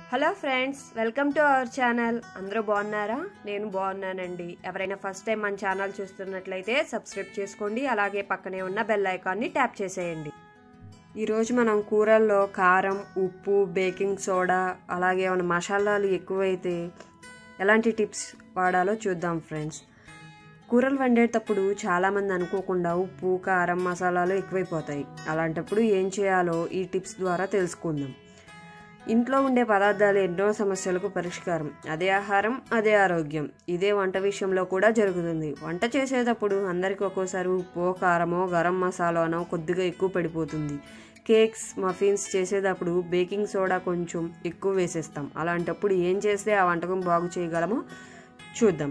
hello friends welcome to our channel అందరూ బాగున్నారా నేను బాగున్నానండి ఎవరైనా ఫస్ట్ టైం మన ఛానల్ చూస్తున్నట్లయితే సబ్స్క్రైబ్ చేసుకోండి అలాగే పక్కనే ఉన్న బెల్ ఐకాన్ని ట్యాప్ చేసేయండి ఈరోజు మనం కూరల్లో కారం ఉప్పు బేకింగ్ సోడా అలాగే ఏమైనా మసాలాలు ఎక్కువైతే ఎలాంటి టిప్స్ వాడాలో చూద్దాం ఫ్రెండ్స్ కూరలు వండేటప్పుడు చాలామంది అనుకోకుండా ఉప్పు కారం మసాలాలు ఎక్కువైపోతాయి అలాంటప్పుడు ఏం చేయాలో ఈ టిప్స్ ద్వారా తెలుసుకుందాం ఇంట్లో ఉండే పదార్థాలు ఎన్నో సమస్యలకు పరిష్కారం అదే ఆహారం అదే ఆరోగ్యం ఇదే వంట విషయంలో కూడా జరుగుతుంది వంట చేసేటప్పుడు అందరికీ ఒక్కోసారి ఉప్పు కారమో గరం మసాలానో కొద్దిగా ఎక్కువ పడిపోతుంది కేక్స్ మఫిన్స్ చేసేటప్పుడు బేకింగ్ సోడా కొంచెం ఎక్కువ వేసేస్తాం అలాంటప్పుడు ఏం చేస్తే ఆ వంటకం బాగు చేయగలమో చూద్దాం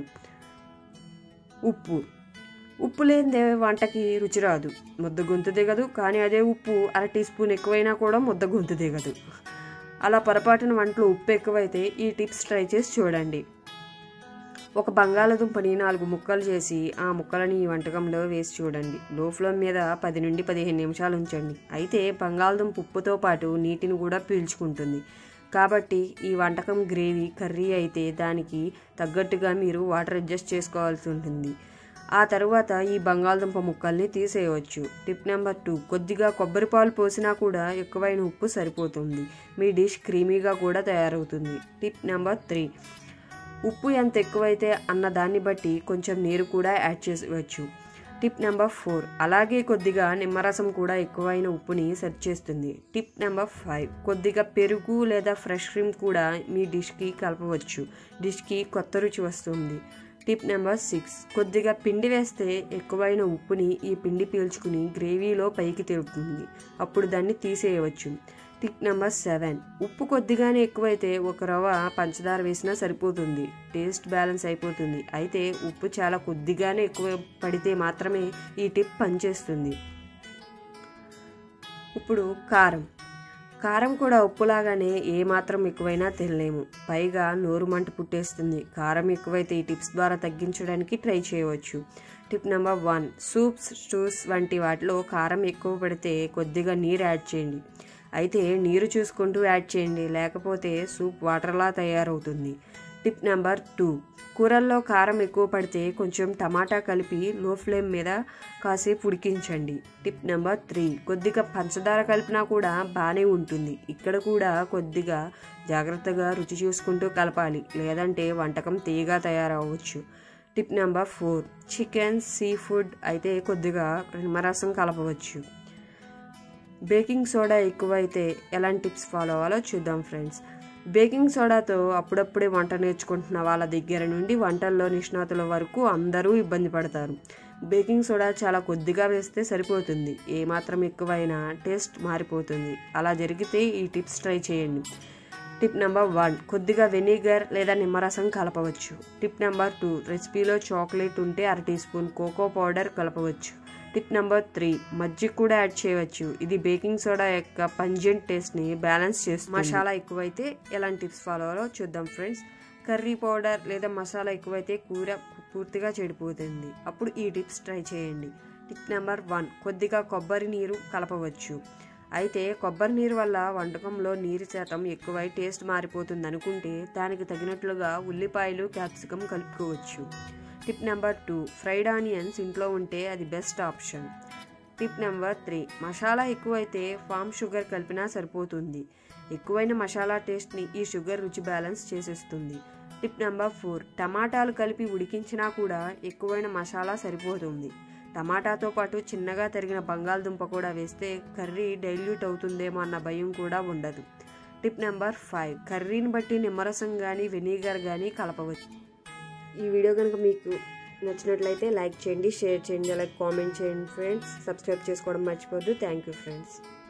ఉప్పు ఉప్పు లేనిదే వంటకి రుచి రాదు ముద్ద గొంతు దిగదు కానీ అదే ఉప్పు అర టీ స్పూన్ ఎక్కువైనా కూడా ముద్ద గొంతు దిగదు అలా పొరపాటున వంటలో ఉప్పు ఎక్కువైతే ఈ టిప్స్ ట్రై చేసి చూడండి ఒక బంగాళదుంపని నాలుగు ముక్కలు చేసి ఆ ముక్కలని ఈ వంటకంలో వేసి చూడండి లో ఫ్లేమ్ మీద పది నుండి పదిహేను నిమిషాలు ఉంచండి అయితే బంగాళదుంప ఉప్పుతో పాటు నీటిని కూడా పీల్చుకుంటుంది కాబట్టి ఈ వంటకం గ్రేవీ కర్రీ అయితే దానికి తగ్గట్టుగా మీరు వాటర్ అడ్జస్ట్ చేసుకోవాల్సి ఉంటుంది ఆ తరువాత ఈ బంగాళదుంప ముక్కల్ని తీసేయవచ్చు టిప్ నెంబర్ టూ కొద్దిగా కొబ్బరి పాలు పోసినా కూడా ఎక్కువైన ఉప్పు సరిపోతుంది మీ డిష్ క్రీమీగా కూడా తయారవుతుంది టిప్ నెంబర్ త్రీ ఉప్పు ఎంత ఎక్కువైతే అన్న దాన్ని బట్టి కొంచెం నీరు కూడా యాడ్ చేసుకోవచ్చు టిప్ నెంబర్ ఫోర్ అలాగే కొద్దిగా నిమ్మరసం కూడా ఎక్కువైన ఉప్పుని సెట్ చేస్తుంది టిప్ నెంబర్ ఫైవ్ కొద్దిగా పెరుగు లేదా ఫ్రెష్ క్రీమ్ కూడా మీ డిష్కి కలపవచ్చు డిష్కి కొత్త రుచి వస్తుంది టిప్ నెంబర్ సిక్స్ కొద్దిగా పిండి వేస్తే ఎక్కువైన ఉప్పుని ఈ పిండి పీల్చుకుని గ్రేవీలో పైకి తెలుపుతుంది అప్పుడు దాన్ని తీసేయవచ్చు టిప్ నెంబర్ సెవెన్ ఉప్పు కొద్దిగానే ఎక్కువైతే ఒక రవ్వ పంచదార వేసినా సరిపోతుంది టేస్ట్ బ్యాలెన్స్ అయిపోతుంది అయితే ఉప్పు చాలా కొద్దిగానే ఎక్కువ పడితే మాత్రమే ఈ టిప్ పనిచేస్తుంది ఇప్పుడు కారం కారం కూడా ఉప్పులాగానే ఏమాత్రం ఎక్కువైనా తినలేము పైగా నోరు మంట పుట్టేస్తుంది కారం ఎక్కువైతే ఈ టిప్స్ ద్వారా తగ్గించడానికి ట్రై చేయవచ్చు tip number one soups stews వంటి వాటిలో కారం ఎక్కువ పడితే కొద్దిగా నీరు యాడ్ చేయండి అయితే నీరు చూసుకుంటూ యాడ్ చేయండి లేకపోతే సూప్ వాటర్లా తయారవుతుంది టిప్ నెంబర్ టూ కూరల్లో కారం ఎక్కువ పడితే కొంచెం టమాటా కలిపి లో ఫ్లేమ్ మీద కాసేపు ఉడికించండి టిప్ నెంబర్ త్రీ కొద్దిగా పంచదార కలిపినా కూడా బాగానే ఉంటుంది ఇక్కడ కూడా కొద్దిగా జాగ్రత్తగా రుచి చూసుకుంటూ కలపాలి లేదంటే వంటకం తీయగా తయారవచ్చు tip number four chicken sea food అయితే కొద్దిగా నిమ్మరసం కలపవచ్చు బేకింగ్ సోడా ఎక్కువైతే ఎలాంటి టిప్స్ ఫాలో అవ్వాలో చూద్దాం ఫ్రెండ్స్ బేకింగ్ సోడాతో అప్పుడప్పుడే వంట నేర్చుకుంటున్న వాళ్ళ దగ్గర నుండి వంటల్లో నిష్ణాతుల వరకు అందరూ ఇబ్బంది పడతారు బేకింగ్ సోడా చాలా కొద్దిగా వేస్తే సరిపోతుంది ఏమాత్రం ఎక్కువైనా టేస్ట్ మారిపోతుంది అలా జరిగితే ఈ టిప్స్ ట్రై చేయండి టిప్ నెంబర్ వన్ కొద్దిగా వెనిగర్ లేదా నిమ్మరసం కలపవచ్చు టిప్ నెంబర్ టూ రెసిపీలో చాక్లెట్ ఉంటే అర టీ స్పూన్ కోకో పౌడర్ కలపవచ్చు టిప్ నెంబర్ త్రీ మజ్జిగ కూడా యాడ్ చేయవచ్చు ఇది బేకింగ్ సోడా యొక్క పంజెంట్ టేస్ట్ని బ్యాలెన్స్ చేస్తుంది మసాలా ఎక్కువైతే ఎలాంటి టిప్స్ ఫాలో అవ్వాలో చూద్దాం ఫ్రెండ్స్ కర్రీ పౌడర్ లేదా మసాలా ఎక్కువైతే కూర పూర్తిగా చెడిపోతుంది అప్పుడు ఈ టిప్స్ ట్రై చేయండి టిప్ నెంబర్ వన్ కొద్దిగా కొబ్బరి నీరు కలపవచ్చు అయితే కొబ్బరి నీరు వల్ల వంటకంలో నీరు శాతం ఎక్కువై టేస్ట్ మారిపోతుంది అనుకుంటే దానికి తగినట్లుగా ఉల్లిపాయలు క్యాప్సికం కలుపుకోవచ్చు tip number two fried onions ఇంట్లో ఉంటే అది best option tip number three masala ఎక్కువైతే ఫామ్ షుగర్ కలిపినా సరిపోతుంది ఎక్కువైన మసాలా టేస్ట్ని ఈ షుగర్ రుచి బ్యాలెన్స్ చేసేస్తుంది టిప్ నెంబర్ ఫోర్ టమాటాలు కలిపి ఉడికించినా కూడా ఎక్కువైన మసాలా సరిపోతుంది టమాటాతో పాటు చిన్నగా తరిగిన బంగాళదుంప కూడా వేస్తే కర్రీ డైల్యూట్ అవుతుందేమో అన్న భయం కూడా ఉండదు టిప్ నెంబర్ ఫైవ్ కర్రీని బట్టి నిమ్మరసం కానీ వెనిగర్ కానీ కలపవచ్చు ఈ వీడియో కనుక మీకు నచ్చినట్లయితే లైక్ చేయండి షేర్ చేయండి అలాగే కామెంట్ చేయండి ఫ్రెండ్స్ సబ్స్క్రైబ్ చేసుకోవడం మర్చిపోద్దు థ్యాంక్ యూ ఫ్రెండ్స్